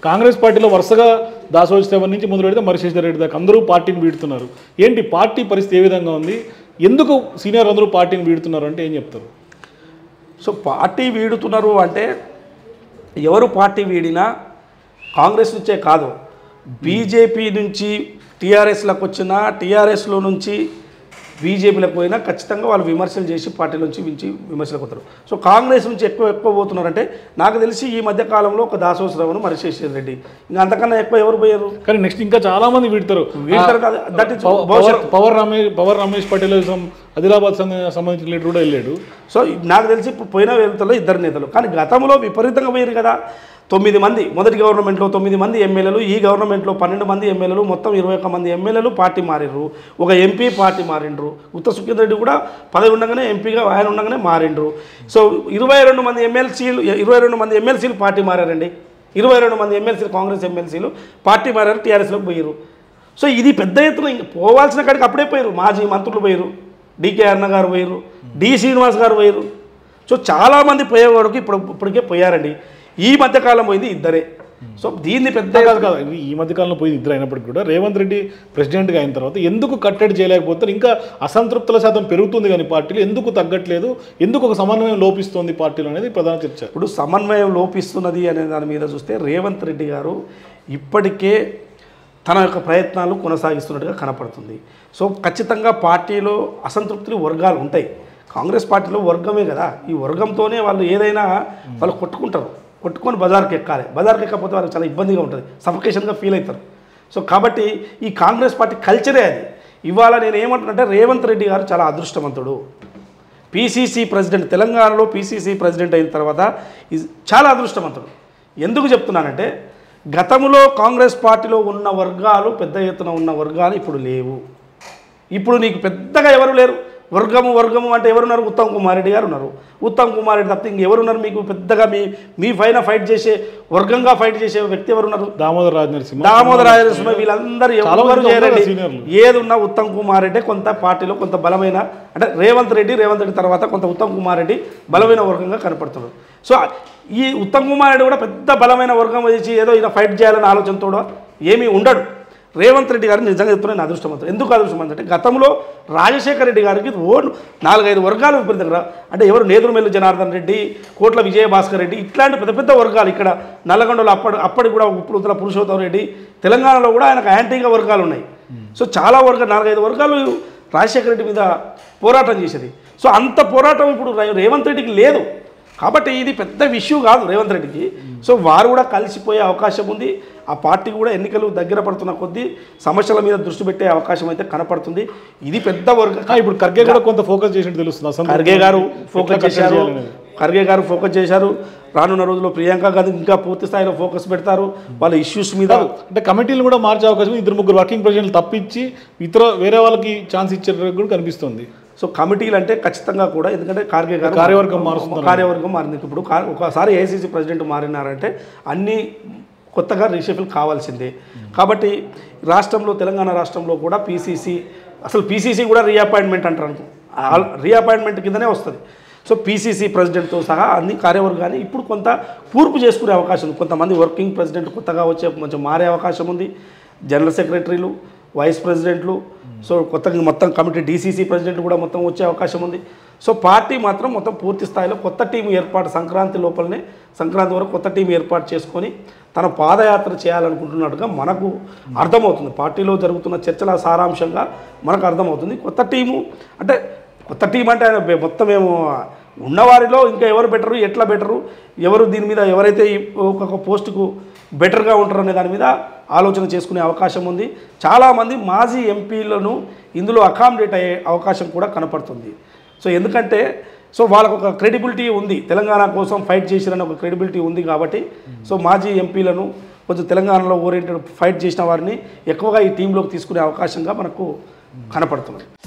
కాంగ్రెస్ పార్టీలో వరుసగా దాసోజి సెవెన్ నుంచి మొదలు పెడితే మరిశేషర్ రెడ్డి దాకా అందరూ పార్టీని వీడుతున్నారు ఏంటి పార్టీ పరిస్థితి ఏ విధంగా ఉంది ఎందుకు సీనియర్ అందరూ పార్టీని వీడుతున్నారు అంటే ఏం చెప్తారు సో పార్టీ వీడుతున్నారు అంటే ఎవరు పార్టీ వీడినా కాంగ్రెస్ నుంచే కాదు బీజేపీ నుంచి టీఆర్ఎస్లకు వచ్చినా టీఆర్ఎస్లో నుంచి బీజేపీలకు పోయినా ఖచ్చితంగా వాళ్ళు విమర్శలు చేసి పార్టీ నుంచి వించి విమర్శలకు పోతారు సో కాంగ్రెస్ నుంచి ఎక్కువ ఎక్కువ పోతున్నారంటే నాకు తెలిసి ఈ మధ్య కాలంలో ఒక దాసోత్సవం మరిశేషర్ రెడ్డి ఇంకా అంతకన్నా ఎక్కువ ఎవరు పోయారు కానీ నెక్స్ట్ ఇంకా చాలా మంది వీడతారు వీళ్ళిద్దరు కాదు దట్ ఇస్ పవ- పవర్ పవర్ రమేష్ పవర్ రమేష్ పటేల్ సం- ఆదిలాబాద్ సంబంధ- సంబంధించిన లీడర్ కూడా వెళ్ళాడు సో నాకు తెలిసి ఇప్పుడు పోయిన వెళ్తాలో ఇద్దరు నేతలు కానీ గతంలో విపరీతంగా పోయారు కదా తొమ్మిది మంది మొదటి గవర్నమెంట్లో తొమ్మిది మంది ఎమ్మెల్యేలు ఈ గవర్నమెంట్లో పన్నెండు మంది ఎమ్మెల్యేలు మొత్తం ఇరవై ఒక్క మంది ఎమ్మెల్యేలు పార్టీ మారిండ్రు ఒక ఎంపీ పార్టీ మారిండ్రు ఉత్త సుఖేంద్ర రెడ్డి కూడా పదవి ఉండగానే ఎంపీగా ఆయన ఉండగానే మారిండ్రు సో ఇరవై రెండు మంది ఎమ్మెల్సీలు ఇరవై రెండు మంది ఎమ్మెల్సీలు పార్టీ మారారండి ఇరవై రెండు మంది ఎమ్మెల్సీలు కాంగ్రెస్ ఎమ్మెల్సీలు పార్టీ మారారు టీఆర్ఎస్లోకి పోయారు సో ఇది పెద్ద ఎత్తున ఇంక పోవాల్సిన కాడికి అప్పుడే పోయారు మాజీ మంత్రులు పోయారు డికే అన్న గారు పోయారు డి శ్రీనివాస్ గారు పోయారు సో చాలామంది పోయేవాడికి ఇప్పుడు ఇప్పటికే పోయారండి ఈ మధ్యకాలం పోయింది ఇద్దరే సో దీన్ని పెద్ద కాదు కాదు ఇది ఈ మధ్య కాలంలో పోయింది ఇద్దరు అయినప్పటికీ కూడా రేవంత్ రెడ్డి ప్రెసిడెంట్గా అయిన తర్వాత ఎందుకు కట్టడి చేయలేకపోతారు ఇంకా అసంతృప్తుల శాతం పెరుగుతుంది కానీ పార్టీలు ఎందుకు తగ్గట్లేదు ఎందుకు ఒక సమన్వయం లోపిస్తోంది పార్టీలో అనేది ప్రధాన చర్చ ఇప్పుడు సమన్వయం లోపిస్తున్నది అనే దాని మీద చూస్తే రేవంత్ రెడ్డి గారు ఇప్పటికే తన యొక్క ప్రయత్నాలు కొనసాగిస్తున్నట్టుగా కనపడుతుంది సో ఖచ్చితంగా పార్టీలో అసంతృప్తులు వర్గాలు ఉంటాయి కాంగ్రెస్ పార్టీలో వర్గమే కదా ఈ వర్గంతోనే వాళ్ళు ఏదైనా వాళ్ళు కొట్టుకుంటారు కొట్టుకొని బజార్కి ఎక్కాలి బజార్కి ఎక్కకపోతే వాళ్ళకి చాలా ఇబ్బందిగా ఉంటుంది సఫికేషన్గా ఫీల్ అవుతారు సో కాబట్టి ఈ కాంగ్రెస్ పార్టీ కల్చరే అది ఇవాళ నేను ఏమంటున్నానంటే రేవంత్ రెడ్డి గారు చాలా అదృష్టవంతుడు పీసీసీ ప్రెసిడెంట్ తెలంగాణలో పీసీసీ ప్రెసిడెంట్ అయిన తర్వాత ఈజ్ చాలా అదృష్టవంతుడు ఎందుకు చెప్తున్నానంటే గతంలో కాంగ్రెస్ పార్టీలో ఉన్న వర్గాలు పెద్ద ఎత్తున ఉన్న వర్గాలు ఇప్పుడు లేవు ఇప్పుడు నీకు పెద్దగా ఎవరు లేరు వర్గము వర్గము అంటే ఎవరున్నారు ఉత్తమ్ కుమార్ రెడ్డి గారు ఉన్నారు ఉత్తమ్ కుమార్ రెడ్డి తప్ప ఇంకెవరున్నారు మీకు పెద్దగా మీ మీ పైన ఫైట్ చేసే వర్గంగా ఫైట్ చేసే వ్యక్తి ఎవరున్నారు దామోదర్ రాజ్ నరసింహ దామోదర రాజనరసింహ వీళ్ళందరూ చాలా ఎవరు మంది చేయరండి ఉన్నారు సీనియర్లు. ఏది ఉన్నా ఉత్తమ్ కుమార్ రెడ్డి కొంత పార్టీలో కొంత బలమైన అంటే రేవంత్ రెడ్డి రేవంత్ రెడ్డి తర్వాత కొంత ఉత్తమ్ కుమార్ రెడ్డి బలమైన వర్గంగా కనపడుతున్నారు సో ఈ ఉత్తమ్ కుమార్ రెడ్డి కూడా పెద్ద బలమైన వర్గం వేసి ఏదో ఈయన ఫైట్ చేయాలని ఆలోచనతో ఏమీ ఉండడు రేవంత్ రెడ్డి గారు నిజంగా చెప్తున్నా నేను అదృష్టవంతుడు ఎందుకు అదృష్టం అంటే గతంలో రాజశేఖర రెడ్డి గారికి ఓ నాలుగైదు వర్గాలు విపరీతంగా అంటే ఎవరు నేదురుమెల్లి జనార్దన్ రెడ్డి కోట్ల విజయభాస్కర్ రెడ్డి ఇట్లాంటి పెద్ద పెద్ద వర్గాలు ఇక్కడ నల్లగొండలో అప్పటి అప్పటికి కూడా ఇప్పుడు ఉత్తర పురుషోత్తమ రెడ్డి తెలంగాణలో కూడా ఆయనకు యాంటీగా వర్గాలు ఉన్నాయి సో చాలా వర్గాలు నాలుగైదు వర్గాలు రాజశేఖర రెడ్డి మీద పోరాటం చేసేది సో అంత పోరాటం ఇప్పుడు రే- రేవంత్ రెడ్డికి లేదు కాబట్టి ఇది పెద్ద ఇష్యూ కాదు రేవంత్ రెడ్డికి సో వారు కూడా కలిసిపోయే అవకాశం ఉంది ఆ పార్టీ కూడా ఎన్నికలు దగ్గర పడుతున్న కొద్దీ సమస్యల మీద దృష్టి పెట్టే అవకాశం అయితే కనపడుతుంది ఇది పెద్ద వర్గ ఆ, ఇప్పుడు ఖర్గే కూడా కొంత ఫోకస్ చేసినట్టు తెలుస్తుంది అసంతృప్తి ఖర్గే గారు ఎట్లా ఫోకస్ కట్టడి చేశారు చేయాలనేది. ఖర్గే గారు ఫోకస్ చేశారు రానున్న రోజుల్లో ప్రియాంక గాంధీ ఇంకా పూర్తి స్థాయిలో ఫోకస్ పెడతారు వాళ్ళ ఇష్యూస్ మీద అంటే కమిటీలు కూడా మార్చే అవకాశం ఉంది. ఇద్దరు ముగ్గురు వర్కింగ్ ప్రెసిడెంట్లు తప్పించి ఇతర వేరే వాళ్ళకి ఛాన్స్ ఇచ్చే కూడా కనిపిస్తుంది సో కమిటీలు అంటే ఖచ్చితంగా కూడా ఎందుకంటే ఖార్గే గారు కార్యవర్గం మారుస్తున్నారు. కార్యవర్గం మారింది ఇప్పుడు కా- ఒకసారి ఏఐసీసీ ప్రెసిడెంట్ మారినారంటే అన్ని కొత్తగా రీషఫిల్ కావాల్సిందే కాబట్టి రాష్ట్రంలో తెలంగాణ రాష్ట్రంలో కూడా పీసీసీ అసలు పీసీసీ కూడా రీఅపాయింట్మెంట్ అంటారు రీఅపాయింట్మెంట్ కిందనే వస్తుంది సో పీసీసీ ప్రెసిడెంట్తో సహా అన్ని కార్యవర్గాన్ని ఇప్పుడు కొంత కూర్పు చేసుకునే అవకాశం ఉంది కొంతమంది వర్కింగ్ ప్రెసిడెంట్ కొత్తగా వచ్చే కొంచెం మారే అవకాశం ఉంది జనరల్ సెక్రటరీలు వైస్ ప్రెసిడెంట్లు సో కొత్తగా మొత్తం కమిటీ డీసీసీ ప్రెసిడెంట్ కూడా మొత్తం వచ్చే అవకాశం ఉంది సో పార్టీ మాత్రం మొత్తం పూర్తి స్థాయిలో కొత్త టీం ఏర్పాటు సంక్రాంతి లోపలనే సంక్రాంతి వరకు కొత్త టీం ఏర్పాటు చేసుకొని తన పాదయాత్ర చేయాలనుకుంటున్నట్టుగా మనకు అర్థమవుతుంది పార్టీలో జరుగుతున్న చర్చల సారాంశంగా మనకు అర్థమవుతుంది కొత్త టీము అంటే కొత్త టీం అంటే ఆయన బె- మొత్తం మేము ఉన్నవారిలో ఇంకా ఎవరు బెటరు ఎట్లా బెటరు ఎవరు దీని మీద ఎవరైతే ఈ ఒక్కొక్క పోస్టుకు బెటర్గా ఉంటారు అనే దాని మీద ఆలోచన చేసుకునే అవకాశం ఉంది చాలామంది మాజీ ఎంపీలను ఇందులో అకామిడేట్ అయ్యే అవకాశం కూడా కనపడుతుంది సో ఎందుకంటే సో వాళ్ళకు ఒక క్రెడిబిలిటీ ఉంది తెలంగాణ కోసం ఫైట్ చేసిరని ఒక క్రెడిబిలిటీ ఉంది కాబట్టి సో మాజీ ఎంపీలను కొంచెం తెలంగాణలో ఓరియంటెడ్ ఫైట్ చేసిన వారిని ఎక్కువగా ఈ టీంలోకి తీసుకునే అవకాశంగా మనకు కనపడుతుంది